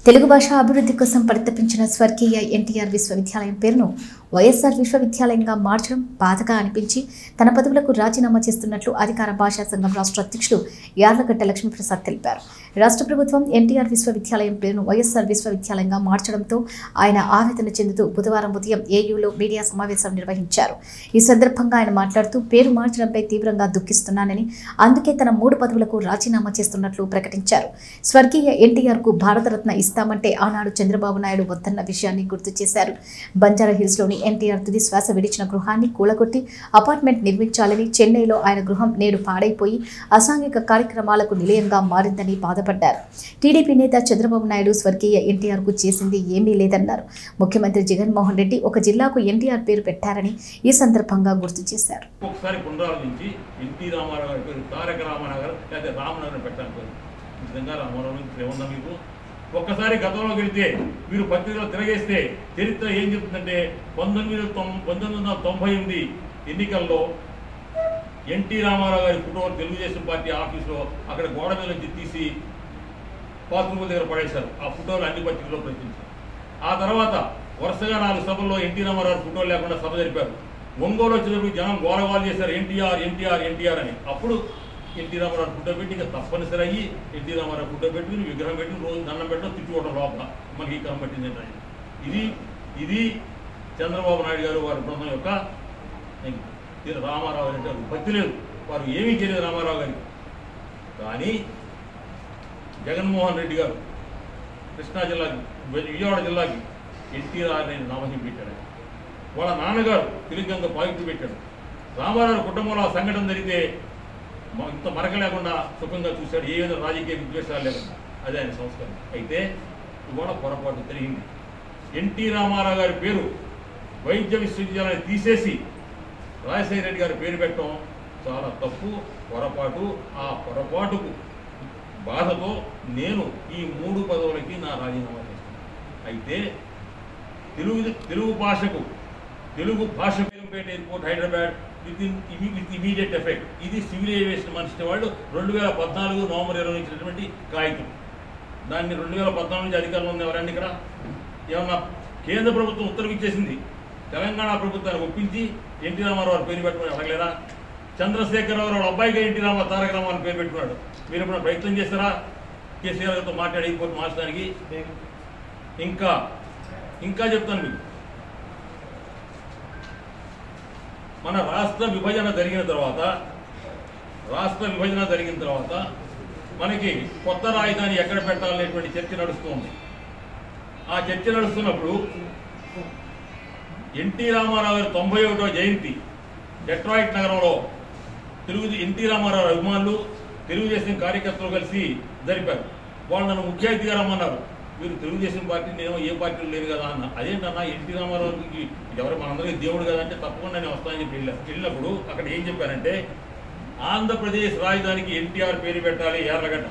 తెలుగు భాష అభివృద్ధి కోసం పరితపించిన స్వర్గీయ ఎన్టీఆర్ విశ్వవిద్యాలయం పేరును వైఎస్ఆర్ విశ్వవిద్యాలయంగా మార్చడం బాధగా అనిపించి తన పదవులకు రాజీనామా చేస్తున్నట్లు అధికార భాషా సంఘం రాష్ట్ర అధ్యక్షుడు యార్లగడ్డ లక్ష్మీప్రసాద్ తెలిపారు రాష్ట్ర ప్రభుత్వం ఎన్టీఆర్ విశ్వవిద్యాలయం పేరును వైఎస్ఆర్ విశ్వవిద్యాలయంగా మార్చడంతో ఆయన ఆవేదన చెందుతూ బుధవారం ఉదయం ఏయూలో మీడియా సమావేశం నిర్వహించారు ఈ సందర్భంగా ఆయన మాట్లాడుతూ పేరు మార్చడంపై తీవ్రంగా దుఃఖిస్తున్నానని అందుకే తన మూడు పదవులకు రాజీనామా చేస్తున్నట్లు ప్రకటించారు స్వర్గీయ ఎన్టీఆర్ కు భారతరత్న ఇస్తామంటే ఆనాడు చంద్రబాబు నాయుడు వద్దన్న విషయాన్ని గుర్తు చేశారు బంజారా హిల్స్ లోని ఎన్టీఆర్ తుది శ్వాస విడిచిన గృహాన్ని కూలగొట్టి అపార్ట్మెంట్ నిర్మించాలని చెన్నైలో ఆయన గృహం నేడు పాడైపోయి అసాంఘిక కార్యక్రమాలకు నిలయంగా మారిందని బాధపడ్డారు టీడీపీ నేత చంద్రబాబు నాయుడు స్వర్గీయ ఎన్టీఆర్ కు చేసింది ఏమీ లేదన్నారు ముఖ్యమంత్రి జగన్మోహన్ రెడ్డి ఒక జిల్లాకు ఎన్టీఆర్ పేరు పెట్టారని ఈ సందర్భంగా గుర్తు చేశారు ఒకసారి పునరాలోచించి ఎన్టీ రామారావు గారి పేరు తారక రామారావు గారు లేదా రామనగరం పెట్టాలి పేరు నిజంగా రామారావు గురించి ఏమన్నా మీకు ఒక్కసారి గతంలో వెళితే మీరు పత్రికలో తిరగేస్తే చరిత్ర ఏం చెప్తుందంటే పంతొమ్మిది తొం పంతొమ్మిది వందల తొంభై ఎనిమిది ఎన్నికల్లో ఎన్టీ రామారావు గారి ఫోటో తెలుగుదేశం పార్టీ ఆఫీస్లో అక్కడ గోడ మీద నుంచి తీసి బాత్రూమ్ దగ్గర పడేశారు ఆ ఫోటోలు అన్ని పత్రికల్లో ప్రచురించారు ఆ తర్వాత వరుసగా నాలుగు సభల్లో ఎన్టీ రామారావు గారి ఫోటోలు లేకుండా సభ జరిపారు ఒంగోలు వచ్చినప్పుడు జనం గోలగోలు చేశారు ఎన్టీఆర్ ఎన్టీఆర్ ఎన్టీఆర్ అని అప్పుడు ఎన్టీ రామారావు ఫోటో పెట్టి ఇంకా తప్పనిసరి అయ్యి ఎన్టీ రామారావు ఫోటో పెట్టుకుని విగ్రహం పెట్టుకుని రోజు దండం పెట్టడం తిట్టుకోవడం లోపల మనకి ఈ క్రమం పట్టింది ఏంటంటే ఇది ఇది చంద్రబాబు నాయుడు గారు వారి బృందం యొక్క ఇది రామారావు గారి అంటే భక్తి లేదు వారు ఏమీ చేయలేదు రామారావు గారికి కానీ జగన్మోహన్ రెడ్డి గారు కృష్ణా జిల్లాకి విజయవాడ జిల్లాకి ఎన్టీ రామారావు నామహం పెట్టాడు వాళ్ళ నాన్నగారు తిరిగంగ పాజిటివ్ పెట్టాడు రామారావు కుటుంబంలో ఆ సంఘటన జరిగితే మ- ఇంత మరక లేకుండా సుఖంగా చూశాడు ఏ విధంగా రాజకీయ విద్వేషాలు లేకుండా అదే ఆయన సంస్కారం అయితే ఇవాళ పొరపాటు జరిగింది ఎన్టీ రామారావు గారి పేరు వైద్య విశ్వవిద్యాలయం తీసేసి రాజశేఖర రెడ్డి గారి పేరు పెట్టడం చాలా తప్పు పొరపాటు ఆ పొరపాటుకు బాధతో నేను ఈ మూడు పదవులకి నా రాజీనామా చేస్తాను అయితే తెలుగు తెలుగు భాషకు తెలుగు భాష పేరుపేట airport Hyderabad with in with immediate effect ఇది సివిల్ ఏవియేషన్ మనిషి వాళ్ళు రెండు వేల పద్నాలుగు నవంబర్ ఇరవై ఇచ్చినటువంటి కాగితం దాన్ని రెండు వేల పద్నాలుగు నుంచి అధికారంలో ఉంది ఎవరండి ఇక్కడ ఏమన్నా కేంద్ర ప్రభుత్వం ఉత్తర్వు ఇచ్చేసింది తెలంగాణ ప్రభుత్వాన్ని ఒప్పించి ఎన్టీ రామారావు గారి పేరు పెట్టుకుని అడగలేదా చంద్రశేఖరరావు వాళ్ళ అబ్బాయిగా ఎన్టీ రామ తారక రామారావు పేరు పెట్టుకున్నాడు మీరు ఎప్పుడైనా ప్రయత్నం చేస్తారా కేసీఆర్ గారితో మాట్లాడి ఇంకోటి మార్చడానికి ఇంకా ఇంకా చెప్తాను మీకు మన రాష్ట్ర విభజన జరిగిన తర్వాత రాష్ట్ర విభజన జరిగిన తర్వాత మనకి కొత్త రాజధాని ఎక్కడ పెట్టాలనేటువంటి చర్చ నడుస్తుంది ఆ చర్చ నడుస్తున్నప్పుడు ఎన్టీ రామారావు గారి తొంభై ఒకటో జయంతి డెట్రాయిట్ నగరంలో తెలుగు ఎన్టీ రామారావు అభిమానులు తెలుగుదేశం కార్యకర్తలు కలిసి జరిపారు వాళ్ళు నన్ను ముఖ్య అతిథిగా రమ్మన్నారు మీరు తెలుగుదేశం పార్టీ నేను ఏ పార్టీలో లేదు కదా అన్న అదేంటన్నా ఎన్టీ రామారావుకి ఎవరు మనందరికీ దేవుడు కదా అంటే తప్పకుండా నేను వస్తానని చెప్పి వెళ్ళా వెళ్ళినప్పుడు అక్కడ ఏం చెప్పారంటే ఆంధ్రప్రదేశ్ రాజధానికి ఎన్టీఆర్ పేరు పెట్టాలి యార్లగడ్డ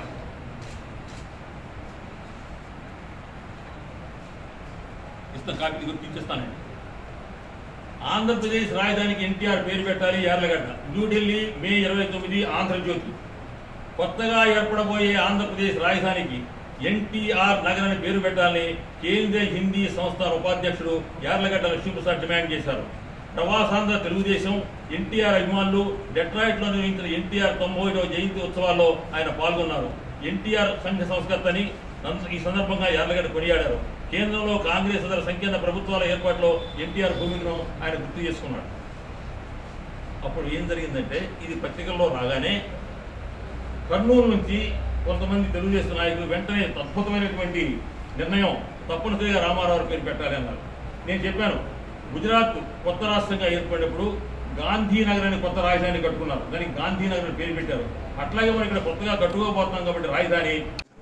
ఇస్తా కాపీ గుర్తించేస్తానండి ఆంధ్రప్రదేశ్ రాజధానికి ఎన్టీఆర్ పేరు పెట్టాలి యార్లగడ్డ న్యూఢిల్లీ మే ఇరవై తొమ్మిది ఆంధ్రజ్యోతి కొత్తగా ఏర్పడబోయే ఆంధ్రప్రదేశ్ రాజధానికి ఎన్టీఆర్ నగర్ అని పేరు పెట్టాలని కేంద్ర హిందీ సంస్థ ఉపాధ్యక్షుడు యార్లగడ్డ లక్ష్మీప్రసాద్ డిమాండ్ చేశారు ప్రవాసాంధ్ర తెలుగుదేశం ఎన్టీఆర్ అభిమానులు డెట్రాయిట్లో నిర్వహించిన ఎన్టీఆర్ తొంభై జయంతి ఉత్సవాల్లో ఆయన పాల్గొన్నారు ఎన్టీఆర్ సంఘ సంస్కర్తని నం- ఈ సందర్భంగా యార్లగడ్డ కొనియాడారు కేంద్రంలో కాంగ్రెస్ ఇతర సంకీర్ణ ప్రభుత్వాల ఏర్పాటులో ఎన్టీఆర్ భూమికను ఆయన గుర్తు చేసుకున్నాడు అప్పుడు ఏం జరిగిందంటే ఇది పత్రికల్లో రాగానే కర్నూలు నుంచి కొంతమంది తెలుగుదేశం నాయకులు వెంటనే అద్భుతమైనటువంటి నిర్ణయం తప్పనిసరిగా రామారావు పేరు పెట్టాలి అన్నారు నేను చెప్పాను గుజరాత్ కొత్త రాష్ట్రంగా ఏర్పడినప్పుడు గాంధీనగర్ అని కొత్త రాజధాని కట్టుకున్నారు దానికి గాంధీనగర్ అని పేరు పెట్టారు అట్లాగే మనం ఇక్కడ కొత్తగా కట్టుకోబోతున్నాం కాబట్టి రాజధాని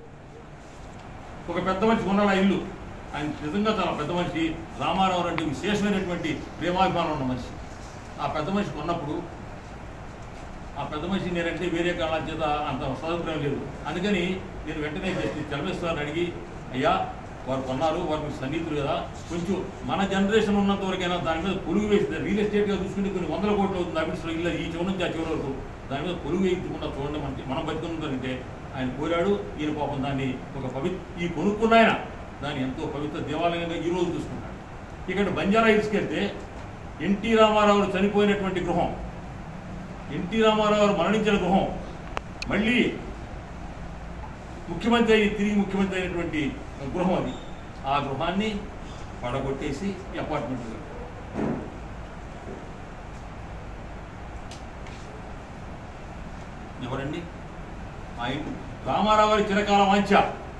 ఒక పెద్ద మనిషి ఉన్నాడు ఆ ఇల్లు ఆయన నిజంగా చాలా పెద్ద మనిషి రామారావు అంటే విశేషమైనటువంటి ప్రేమాభిమానం ఉన్న మనిషి ఆ పెద్ద మనిషి ఉన్నప్పుడు ఆ పెద్ద మనిషి నేనంటే వేరే కారణాల చేత అంత సదుపాయం లేదు అందుకని నేను వెంటనే చలమేశ్వరాన్ని అడిగి అయ్యా వారు కొన్నారు వారు మీకు సన్నిహితులు కదా కొంచెం మన జనరేషన్ ఉన్నంత వరకైనా దాని మీద పొలుగు వేసింది రియల్ ఎస్టేట్గా చూసుకుంటే కొన్ని వందల కోట్లు అవుతుంది అభివృద్ధిలో ఇల్లు ఈ చివరి నుంచి ఆ చివరి వరకు దాని మీద పొలుగు వేయించకుండా చూడండి మనకి మనం బతుకున్నదంటే ఆయన కోరాడు ఈయన పాపం దాన్ని ఒక పవి ఈ కొనుక్కున్న ఆయన దాన్ని ఎంతో పవిత్ర దేవాలయంగా ఈ రోజు చూసుకుంటాడు ఇక్కడ బంజారా హిల్స్కి వెళ్తే ఎన్టీ రామారావు చనిపోయినటువంటి గృహం ఎన్టీ రామారావు గారు మరణించిన గృహం మళ్ళీ ముఖ్యమంత్రి అయి తిరిగి ముఖ్యమంత్రి అయినటువంటి గృహం అది ఆ గృహాన్ని పడగొట్టేసి ఈ అపార్ట్మెంట్ ఎవరండి ఆ ఇంటి రామారావు గారి చిరకాల వాంఛ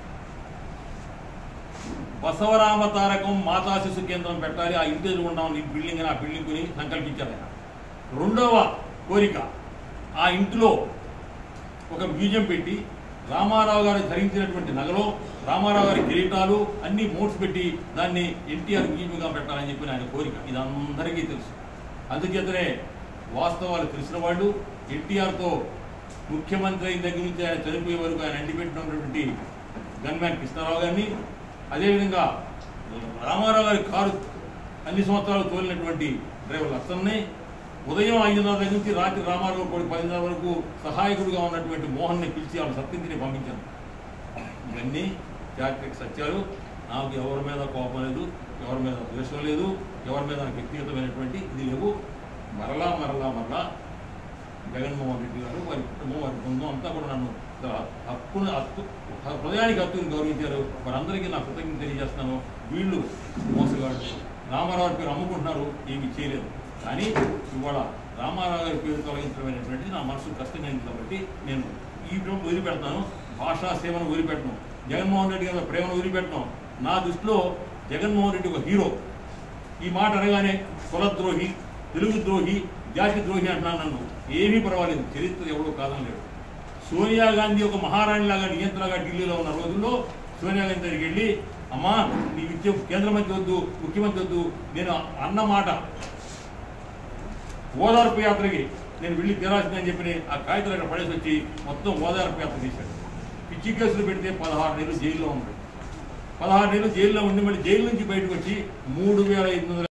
బసవరామ తారకం మాతా శిశు కేంద్రం పెట్టాలి ఆ ఇంటి ఎదురు ఉన్నాం ఈ బిల్డింగ్ అని ఆ బిల్డింగ్ కొని సంకల్పించారు ఆయన రెండవ కోరిక ఆ ఇంటిలో ఒక మ్యూజియం పెట్టి రామారావు గారు ధరించినటువంటి నగలు రామారావు గారి కిరీటాలు అన్ని మోడ్స్ పెట్టి దాన్ని ఎన్టీఆర్ మ్యూజియంగా పెట్టాలని చెప్పి ఆయన కోరిక ఇది అందరికీ తెలుసు అందుచేతనే వాస్తవాలు తెలిసిన వాళ్ళు ఎన్టీఆర్తో ముఖ్యమంత్రి అయిన దగ్గర నుంచి ఆయన చనిపోయే వరకు ఆయన అండిపెట్టినటువంటి గన్మ్యాన్ కృష్ణారావు గారిని అదేవిధంగా రామారావు గారి కారు అన్ని సంవత్సరాలు తోలినటువంటి డ్రైవర్ లచ్చన్ని ఉదయం ఐదున్నర దగ్గర నుంచి రాత్రి రామారావు కోడి పదిన్నర వరకు సహాయకుడిగా ఉన్నటువంటి మోహన్ని పిలిచి వాళ్ళ సత్యంతిని పంపించాను ఇవన్నీ చారిత్రక సత్యాలు నాకు ఎవరి మీద కోపం లేదు ఎవరి మీద ద్వేషం లేదు ఎవరి మీద నాకు వ్యక్తిగతమైనటువంటి ఇది లేవు మరలా మరలా మరలా జగన్మోహన్ రెడ్డి గారు వారి కుటుంబం వారి బృందం అంతా కూడా నన్ను చాలా హక్కును హక్కు హృదయానికి హక్కుని గౌరవించారు వారందరికీ నా కృతజ్ఞత తెలియజేస్తున్నాను వీళ్ళు మోసగాడు రామారావు పేరు అమ్ముకుంటున్నారు ఏమి చేయలేదు కానీ ఇవాళ రామారావు గారి పేరు తొలగించడమైనటువంటిది నా మనసు కష్టమైంది కాబట్టి నేను ఈ ప్రేమ వదిలిపెడతాను భాషా సేవను వదిలిపెట్టను జగన్మోహన్ రెడ్డి గారి ప్రేమను వదిలిపెట్టను నా దృష్టిలో జగన్మోహన్ రెడ్డి ఒక హీరో ఈ మాట అనగానే కులద్రోహి తెలుగు ద్రోహి జాతి ద్రోహి అంటున్నాను నన్ను ఏమీ పర్వాలేదు చరిత్ర ఎవడో కాదని లేడు సోనియా గాంధీ ఒక మహారాణిలాగా నియంత్రణగా ఢిల్లీలో ఉన్న రోజుల్లో సోనియా గాంధీ దగ్గరికి వెళ్ళి అమ్మా నీ విద్య కేంద్ర మంత్రి వద్దు ముఖ్యమంత్రి వద్దు నేను అన్న మాట ఓదార్పు యాత్రకి నేను వెళ్ళి తీరాల్సిందని చెప్పి ఆ కాగితాలు అక్కడ పడేసి వచ్చి మొత్తం ఓదార్పు యాత్ర తీశాడు పిచ్చి కేసులు పెడితే పదహారు నెలలు జైల్లో ఉన్నాడు పదహారు నెలలు జైల్లో ఉండి మళ్ళీ జైలు నుంచి బయటకు వచ్చి మూడు వేల ఐదు వందల